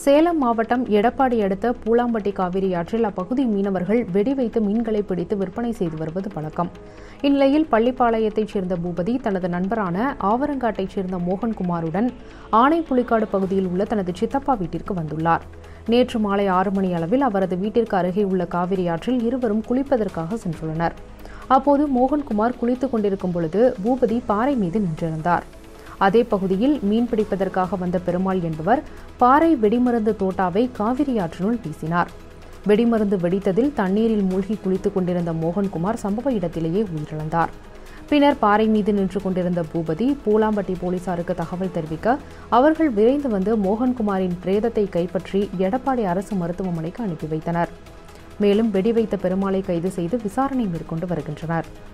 சேலம் மாவட்டம் எடப்பாடி அடுத்த பூலாம்பட்டி காவிரி ஆற்றில் அப்பகுதி மீனவர்கள் வெடிவைத்து மீன்களை பிடித்து விற்பனை செய்து வருவது வழக்கம் இந்நிலையில் பள்ளிப்பாளையத்தைச் சேர்ந்த பூபதி தனது நண்பரான ஆவரங்காட்டைச் சேர்ந்த மோகன்குமாருடன் ஆனைப்புலிக்காடு பகுதியில் உள்ள தனது சித்தப்பா வீட்டிற்கு வந்துள்ளார் நேற்று மாலை ஆறு மணி அளவில் அவரது வீட்டிற்கு அருகே உள்ள காவிரி ஆற்றில் இருவரும் குளிப்பதற்காக சென்றுள்ளனர் அப்போது மோகன்குமார் குளித்துக் கொண்டிருக்கும் பொழுது பூபதி பாறை மீது நின்றிருந்தார் அதே பகுதியில் மீன் பிடிப்பதற்காக வந்த பெருமாள் என்பவர் பாறை வெடிமருந்து தோட்டாவை காவிரி ஆற்றினுள் வீசினார் வெடிமருந்து வெடித்ததில் தண்ணீரில் மூழ்கி குளித்துக் கொண்டிருந்த மோகன்குமார் சம்பவ இடத்திலேயே உயிரிழந்தார் பின்னர் பாறை மீது நின்று கொண்டிருந்த பூபதி பூலாம்பட்டி போலீசாருக்கு தகவல் தெரிவிக்க அவர்கள் விரைந்து வந்து மோகன்குமாரின் பிரேதத்தை கைப்பற்றி எடப்பாடி அரசு மருத்துவமனைக்கு அனுப்பி வைத்தனர் மேலும் வெடி வைத்த பெருமாளை கைது செய்து விசாரணை மேற்கொண்டு வருகின்றனர்